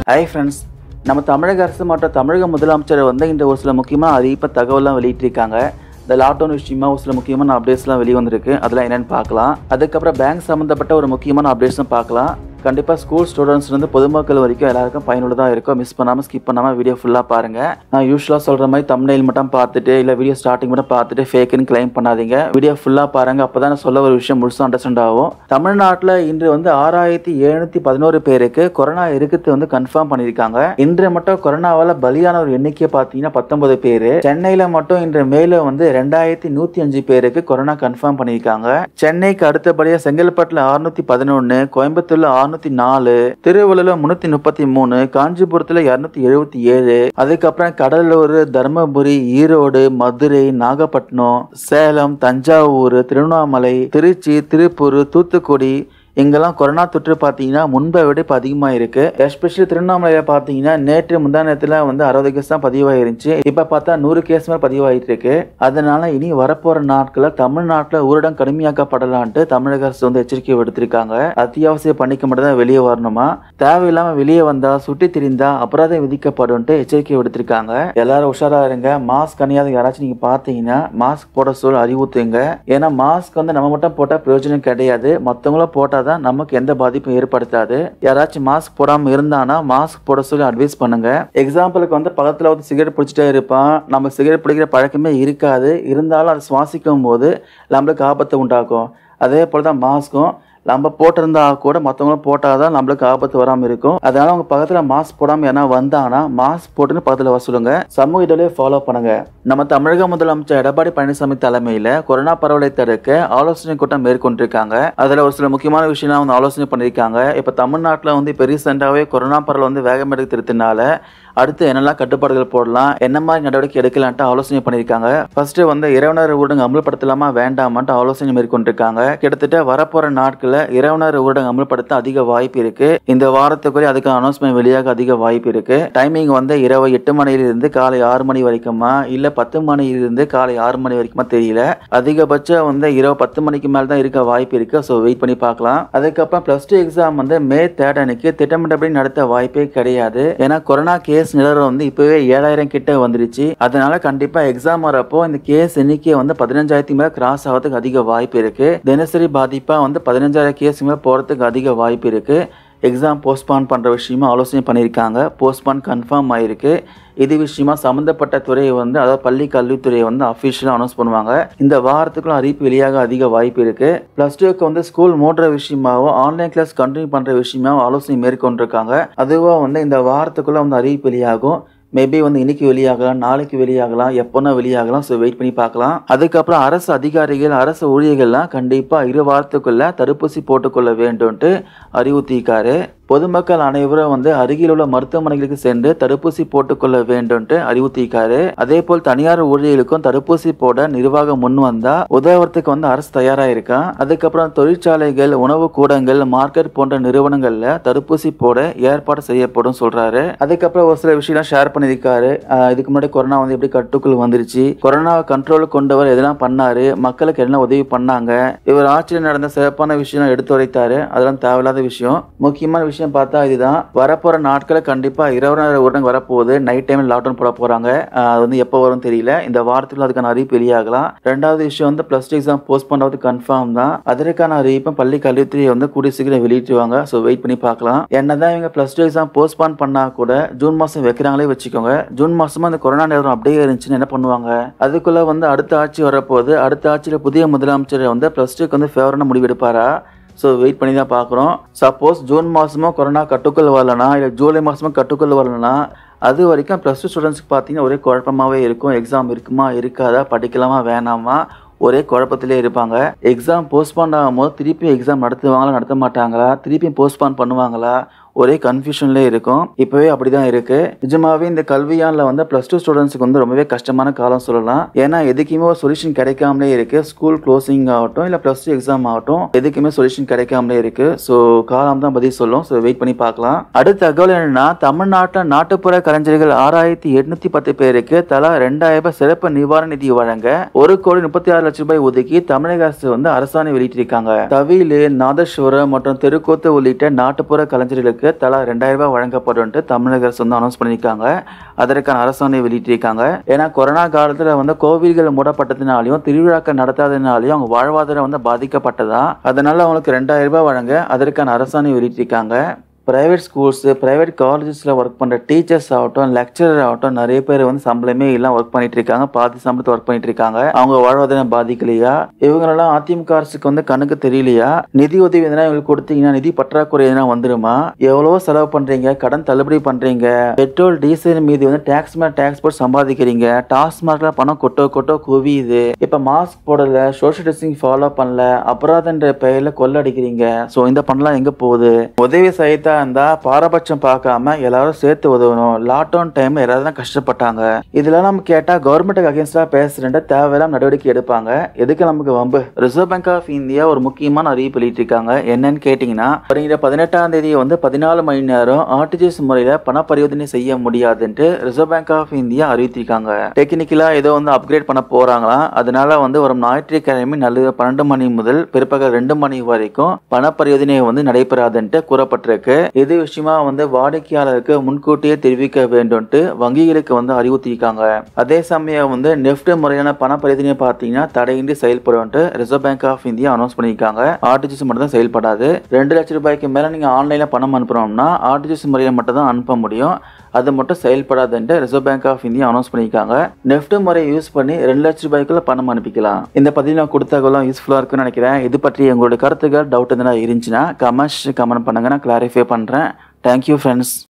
hi friends நம்ம தமிழக அரசு மற்றும் தமிழக முதலமைச்சர் வந்து இந்த ஒரு சில முக்கியமான அறிவிப்பை தகவலாம் வெளியிட்டிருக்காங்க இந்த லாக்டவுன் விஷயமா ஒரு சில முக்கியமான அப்டேட்ஸ்லாம் வெளியே வந்திருக்கு அதெல்லாம் என்னென்னு பார்க்கலாம் அதுக்கப்புறம் பேங்க் சம்மந்தப்பட்ட ஒரு முக்கியமான அப்டேட்ஸும் பார்க்கலாம் கண்டிப்பாக ஸ்கூல் ஸ்டூடெண்ட்ஸ்லேருந்து பொதுமக்கள் வரைக்கும் எல்லாருக்கும் பயனுள்ளதாக இருக்கும் மிஸ் பண்ணாமல் ஸ்கிப் பண்ணாமல் வீடியோ ஃபுல்லாக பாருங்கள் நான் யூஸ்வலாக சொல்கிற மாதிரி தம்ப்நெயில் மட்டும் பார்த்துட்டு இல்லை வீடியோ ஸ்டார்டிங் மட்டும் பார்த்துட்டு ஃபேக்குன்னு கிளைம் பண்ணாதீங்க வீடியோ ஃபுல்லாக பாருங்கள் அப்போ தான் நான் சொல்ல ஒரு விஷயம் முழுசாக அண்டர்ஸ்டாண்ட் ஆகும் தமிழ்நாட்டில் இன்று வந்து ஆறாயிரத்தி எழுநூற்றி பதினோரு பேருக்கு கொரோனா இருக்குது வந்து கன்ஃபார்ம் பண்ணியிருக்காங்க இன்று மட்டும் கொரோனாவால் பலியான ஒரு எண்ணிக்கை பார்த்தீங்கன்னா பத்தொன்பது பேர் சென்னையில் மட்டும் இன்று மேலும் வந்து ரெண்டாயிரத்தி நூற்றி அஞ்சு பேருக்கு கொரோனா கன்ஃபார்ம் பண்ணியிருக்காங்க சென்னைக்கு அடுத்தபடியாக செங்கல்பட்டில் அறுநூத்தி பதினொன்று கோயம்புத்தூர்ல அறுநூத்தி நாலு திருவள்ளூர்ல முன்னூத்தி முப்பத்தி மூணு காஞ்சிபுரத்துல இருநூத்தி எழுபத்தி ஏழு அதுக்கப்புறம் கடலூர் தர்மபுரி ஈரோடு மதுரை நாகப்பட்டினம் சேலம் தஞ்சாவூர் திருவண்ணாமலை திருச்சி திருப்பூர் தூத்துக்குடி இங்கெல்லாம் கொரோனா தொற்று பார்த்தீங்கன்னா முன்பை விட இப்போ அதிகமாக இருக்கு எஸ்பெஷலி திருவண்ணாமலையில் பார்த்தீங்கன்னா நேற்று முந்தானத்தில் வந்து அறுபது கேஸ் தான் பதிவாயிருந்துச்சு இப்போ பார்த்தா நூறு கேஸ் மேலே பதிவாயிட்டு இருக்கு அதனால இனி வரப்போற நாட்களில் தமிழ்நாட்டில் ஊரடங்கு கடுமையாக்கப்படலான்ட்டு தமிழக அரசு வந்து எச்சரிக்கை விடுத்திருக்காங்க அத்தியாவசிய பணிக்கு மட்டும் தான் வெளியே வரணுமா தேவையில்லாம வெளியே வந்தா சுட்டி திரிந்தா அபராதம் விதிக்கப்படும்ட்டு எச்சரிக்கை விடுத்திருக்காங்க எல்லாரும் உஷாரா இருங்க மாஸ்க் அணியாத யாராச்சும் நீங்க பார்த்தீங்கன்னா மாஸ்க் போட சொல்ல அறிவுறுத்துங்க ஏன்னா மாஸ்க் வந்து நம்ம மட்டும் போட்டா பிரயோஜனம் கிடையாது மற்றவங்களும் போட்டால் தான் நமக்கு எந்த பாதிப்பும் ஏற்படுத்தாது யாராச்சும் மாஸ்க் போடாமல் இருந்தானா மாஸ்க் போட சொல்லி அட்வைஸ் பண்ணுங்க எக்ஸாம்பிளுக்கு வந்து பக்கத்தில் வந்து சிகரெட் பிடிச்சிட்டே இருப்பான் நம்ம சிகரெட் பிடிக்கிற பழக்கமே இருக்காது இருந்தாலும் அதை சுவாசிக்கும் போது நம்மளுக்கு ஆபத்தை உண்டாக்கும் அதே போல் தான் மாஸ்க்கும் நம்ம போட்டிருந்தா கூட மற்றவங்களும் போட்டால் தான் நம்மளுக்கு ஆபத்து வராமல் இருக்கும் அதனால அவங்க பக்கத்தில் மாஸ்க் போடாமல் யாரா வந்தாங்கன்னா மாஸ்க் போட்டுன்னு பக்கத்தில் வர சொல்லுங்க சமூக இடைவெளியை ஃபாலோ பண்ணுங்க நம்ம தமிழக முதலமைச்சர் எடப்பாடி பழனிசாமி தலைமையில் கொரோனா பரவலை தடுக்க ஆலோசனை கூட்டம் மேற்கொண்டிருக்காங்க அதில் ஒரு சில முக்கியமான விஷயம்லாம் வந்து ஆலோசனை பண்ணியிருக்காங்க இப்போ தமிழ்நாட்டில் வந்து இப்போ ரீசெண்டாகவே கொரோனா பரவல் வந்து வேகம் எடுக்கிறதுனால அடுத்து என்னெல்லாம் கட்டுப்பாடுகள் போடலாம் என்ன மாதிரி நடவடிக்கை எடுக்கலான்ட்டு ஆலோசனை பண்ணியிருக்காங்க ஃபர்ஸ்ட் வந்து இரவுநேர ஊரடங்கு அமல்படுத்தலாமா வேண்டாமான்ட்டு ஆலோசனை மேற்கொண்டிருக்காங்க கிட்டத்தட்ட வரப்போற நாட்களில் இரவுநேர ஊரடங்கு அமல்படுத்த அதிக வாய்ப்பு இருக்கு இந்த வாரத்துக்குரிய அதுக்கு அனௌன்ஸ்மெண்ட் வெளியாக அதிக வாய்ப்பு இருக்கு டைமிங் வந்து இரவு எட்டு மணியிலிருந்து காலை ஆறு மணி வரைக்குமா இல்ல பத்து மணியிலிருந்து காலை ஆறு மணி வரைக்குமா தெரியல அதிகபட்சம் வந்து இரவு பத்து மணிக்கு மேல தான் இருக்க வாய்ப்பு இருக்கு ஸோ வெயிட் பண்ணி பார்க்கலாம் அதுக்கப்புறம் பிளஸ் டூ எக்ஸாம் வந்து மே தேர்ட் அன்னைக்கு திட்டமிட்டபடி நடத்த வாய்ப்பே கிடையாது ஏன்னா கொரோனா கேஸ் நிலவரம் வந்து இப்பவே ஏழாயிரம் கிட்ட வந்துருச்சு அதனால கண்டிப்பா எக்ஸாம் வரப்போ இந்த கேஸ் எண்ணிக்கை வந்து பதினஞ்சாயிரத்துக்கு மேல கிராஸ் ஆகிறதுக்கு அதிக வாய்ப்பு இருக்கு தினசரி பாதிப்பா வந்து பதினஞ்சாயிரம் கேஸ் மேல போறதுக்கு அதிக வாய்ப்பு இருக்கு எக்ஸாம் போஸ்ட்பான் பண்ணுற விஷயமா ஆலோசனை பண்ணியிருக்காங்க போஸ்ட்பான் கன்ஃபார்ம் ஆயிருக்கு இது விஷயமா சம்மந்தப்பட்ட துறையை வந்து அதாவது பள்ளி கல்வித்துறையை வந்து அஃபிஷியலாக அனௌன்ஸ் பண்ணுவாங்க இந்த வாரத்துக்குள்ள அறிவிப்பு வெளியாக அதிக வாய்ப்பு இருக்கு ப்ளஸ் டூக்கு வந்து ஸ்கூல் மூடுற விஷயமாவும் ஆன்லைன் கிளாஸ் கண்டினியூ பண்ணுற விஷயமாவும் ஆலோசனை மேற்கொண்டிருக்காங்க அதுவாக வந்து இந்த வாரத்துக்குள்ள வந்து அறிவிப்பு வெளியாகும் மேபி வந்து இன்னைக்கு வெளியாகலாம் நாளைக்கு வெளியாகலாம் எப்போனா வெளியாகலாம் ஸோ வெயிட் பண்ணி பார்க்கலாம் அதுக்கப்புறம் அரசு அதிகாரிகள் அரசு ஊழியர்கள்லாம் கண்டிப்பாக இரு வாரத்துக்குள்ள தடுப்பூசி போட்டுக்கொள்ள வேண்டும்ட்டு அறிவுறுத்தியிருக்காரு பொதுமக்கள் அனைவரும் வந்து அருகில் உள்ள மருத்துவமனைகளுக்கு சென்று தடுப்பூசி போட்டுக்கொள்ள வேண்டும்ட்டு அறிவுறுத்தியிருக்காரு அதே போல் தனியார் ஊழியர்களுக்கும் தடுப்பூசி போட நிர்வாகம் முன் வந்தா உதவுறதுக்கு வந்து அரசு தயாரா இருக்கான் அதுக்கப்புறம் தொழிற்சாலைகள் உணவு கூடங்கள் மார்க்கெட் போன்ற நிறுவனங்கள்ல தடுப்பூசி போட ஏற்பாடு செய்யப்படும் சொல்றாரு அதுக்கப்புறம் ஒரு சில விஷயம் ஷேர் பண்ணியிருக்காரு ஆஹ் இதுக்கு முன்னாடி கொரோனா வந்து எப்படி கட்டுக்குள் வந்துருச்சு கொரோனாவை கண்ட்ரோல் கொண்டவர் எதெல்லாம் பண்ணாரு மக்களுக்கு என்ன உதவி பண்ணாங்க இவர் ஆட்சியில் நடந்த சிறப்பான விஷயம் எடுத்து உரைத்தாரு அதெல்லாம் தேவையில்லாத விஷயம் முக்கியமான விஷயம் பார்த்தா இதுதான் வரப்போற நாட்களை கண்டிப்பா இரவு நேர ஊரடங்கு வரப்போகுது நைட் டைம்ல லாக்டவுன் போட போறாங்க ஆஹ் அது வந்து எப்போ வரும் தெரியல இந்த வாரத்தில் அதுக்கான அறிவிப்பு வெளியாகலாம் ரெண்டாவது விஷயம் வந்து பிளஸ் டூ எக்ஸாம் போஸ்ட் பண்ணுறது கன்ஃபார்ம் தான் அதற்கான அறிவிப்பும் பள்ளி கல்வித்துறை வந்து கூடிய சீக்கிரம் வெளியிட்டுருவாங்க ஸோ வெயிட் பண்ணி பார்க்கலாம் என்னதான் இவங்க பிளஸ் டூ எக்ஸாம் போஸ்ட்பான் பண்ணா கூட ஜூன் மாசம் வைக்கிறாங்களே வச்சுக்கோங்க ஜூன் மாசமா அந்த கொரோனா நேரம் அப்படியே இருந்துச்சுன்னு என்ன பண்ணுவாங்க அதுக்குள்ள வந்து அடுத்த ஆட்சி வரப்போகுது அடுத்த ஆட்சியில் புதிய முதலமைச்சர் வந்து பிளஸ் டூக்கு வந்து ஃபேவரான முடிவு எடுப்பாரா ஸோ வெயிட் பண்ணி தான் பார்க்குறோம் சப்போஸ் ஜூன் மாதமும் கொரோனா கட்டுக்குள் வரலனா இல்லை ஜூலை மாதமும் கட்டுக்குள் வரலனா அது வரைக்கும் ப்ளஸ் டூ ஸ்டூடெண்ட்ஸ்க்கு பார்த்தீங்கன்னா ஒரே குழப்பமாகவே இருக்கும் எக்ஸாம் இருக்குமா இருக்காதா படிக்கலாமா வேணாமா ஒரே குழப்பத்திலே இருப்பாங்க எக்ஸாம் போஸ்ட்பான் ஆகும்போது திருப்பி எக்ஸாம் நடத்துவாங்களா நடத்த மாட்டாங்களா திருப்பி போஸ்ட்பான் பண்ணுவாங்களா ஒரே கன்ஃபியூஷன்லேயே இருக்கும் இப்போவே அப்படி தான் இருக்கு நிஜமாவே இந்த கல்வியாண்டில் வந்து ப்ளஸ் டூ ஸ்டூடெண்ட்ஸுக்கு வந்து ரொம்பவே கஷ்டமான காலம் சொல்லலாம் ஏன்னா எதுக்குமே ஒரு சொல்யூஷன் கிடைக்காமலே இருக்கு ஸ்கூல் க்ளோசிங் ஆகட்டும் இல்லை ப்ளஸ் டூ எக்ஸாம் ஆகட்டும் எதுக்குமே சொல்யூஷன் கிடைக்காமலே இருக்கு ஸோ காலம் தான் பதில் சொல்லும் ஸோ வெயிட் பண்ணி பார்க்கலாம் அடுத்த தகவல் என்னன்னா தமிழ்நாட்டில் நாட்டுப்புற கலைஞர்கள் ஆறாயிரத்தி எட்நூத்தி பத்து பேருக்கு தலா ரெண்டாயிரம் ரூபாய் சிறப்பு நிவாரண நிதி வழங்க ஒரு கோடி முப்பத்தி ஆறு லட்சம் ரூபாய் ஒதுக்கி தமிழக அரசு வந்து அரசாணை வெளியிட்டிருக்காங்க தவிலு நாதஸ்வரம் மற்றும் தெருக்கூத்து உள்ளிட்ட நாட்டுப்புற கலைஞர்களுக்கு மாதங்களுக்கு தலா ரெண்டாயிரம் ரூபாய் வழங்கப்படும்ட்டு தமிழக அரசு வந்து அனௌன்ஸ் பண்ணியிருக்காங்க அதற்கான அரசாணை வெளியிட்டிருக்காங்க ஏன்னா கொரோனா காலத்தில் வந்து கோவில்கள் மூடப்பட்டதுனாலையும் திருவிழாக்கள் நடத்தாததுனாலையும் அவங்க வாழ்வாதாரம் வந்து பாதிக்கப்பட்டதா அதனால அவங்களுக்கு ரெண்டாயிரம் ரூபாய் வழங்க அதற்கான அரசாணை வெளியிட்டிருக்காங்க ப்ரைவேட் ஸ்கூல்ஸு ப்ரைவேட் காலேஜஸில் ஒர்க் பண்ணுற டீச்சர்ஸ் ஆகட்டும் லெக்சரர் ஆகட்டும் நிறைய பேர் வந்து சம்பளமே எல்லாம் ஒர்க் பண்ணிட்டு இருக்காங்க பாதி சம்பளத்தை ஒர்க் பண்ணிட்டு இருக்காங்க அவங்க வாழ்வாதாரம் பாதிக்கலையா இவங்களெல்லாம் அதிமுக அரசுக்கு வந்து கணக்கு தெரியலையா நிதி உதவி எதனா இவங்களுக்கு கொடுத்தீங்கன்னா நிதி பற்றாக்குறை எதனா வந்துருமா எவ்வளவோ செலவு பண்றீங்க கடன் தள்ளுபடி பண்றீங்க பெட்ரோல் டீசல் மீது வந்து டேக்ஸ் மேல டேக்ஸ் போட்டு சம்பாதிக்கிறீங்க டாஸ்மார்க்ல பணம் கொட்டோ கொட்டோ குவியுது இப்ப மாஸ்க் போடல சோஷியல் டிஸ்டன்சிங் ஃபாலோ பண்ணல அபராதன்ற பெயர்ல கொள்ளடிக்கிறீங்க ஸோ இந்த பணம்லாம் எங்க போகுது உதவி செய்யத்தா இருந்தா பாரபட்சம் பார்க்காம எல்லாரும் சேர்த்து உதவணும் லாக்டவுன் டைம் யாராவது தான் கஷ்டப்பட்டாங்க இதெல்லாம் நம்ம கேட்டா கவர்மெண்ட்டுக்கு அகேன்ஸ்டா பேசுறேன் தேவையில்லாம நடவடிக்கை எடுப்பாங்க எதுக்கு நமக்கு வம்பு ரிசர்வ் பேங்க் ஆஃப் இந்தியா ஒரு முக்கியமான அறிவிப்பு வெளியிட்டிருக்காங்க என்னன்னு கேட்டீங்கன்னா வருகிற பதினெட்டாம் தேதி வந்து பதினாலு மணி நேரம் ஆர்டிஜிஎஸ் முறையில பண பரிவர்த்தனை செய்ய முடியாதுன்ட்டு ரிசர்வ் பேங்க் ஆஃப் இந்தியா அறிவித்திருக்காங்க டெக்னிக்கலா ஏதோ வந்து அப்கிரேட் பண்ண போறாங்களாம் அதனால வந்து ஒரு ஞாயிற்றுக்கிழமை நல்ல பன்னெண்டு மணி முதல் பிற்பகல் ரெண்டு மணி வரைக்கும் பண பரிவர்த்தனை வந்து நடைபெறாதுன்ட்டு கூறப்பட்டிருக்கு இது விஷயமா வந்து வாடிக்கையாளருக்கு முன்கூட்டியே தெரிவிக்க வேண்டும்ட்டு வங்கிகளுக்கு வந்து அறிவுறுத்திருக்காங்க அதே சமயம் வந்து நெஃப்ட் முறையான பண பரிவர்த்தனை பார்த்தீங்கன்னா தடையின்றி செயல்படும்ட்டு reserve bank of India announce பண்ணியிருக்காங்க ஆர்டிஜிஎஸ் மட்டும் தான் செயல்படாது ரெண்டு லட்சம் ரூபாய்க்கு மேலே நீங்கள் ஆன்லைனில் பணம் அனுப்புறோம்னா ஆர்டிஜிஎஸ் முறையில் மட்டும் தான் அனுப்ப முடியும் அது மட்டும் செயல்படாதுன்ட்டு reserve bank of India announce பண்ணியிருக்காங்க நெஃப்ட் முறையை யூஸ் பண்ணி ரெண்டு லட்சம் ரூபாய்க்குள்ள பணம் அனுப்பிக்கலாம் இந்த பதிவு நான் கொடுத்த தகவலாம் யூஸ்ஃபுல்லாக இருக்குன்னு நினைக்கிறேன் இது பற்றி உங்களுடைய கருத்துக்கள் டவுட் எதனா இருந்துச்சுன்னா கமெண்ட்ஸ் கமெண்ட் பண்ணுங்க நான் கிளாரிஃபை பண்ணுறேன் தேங்க்யூ ஃப்ரெண்ட்ஸ்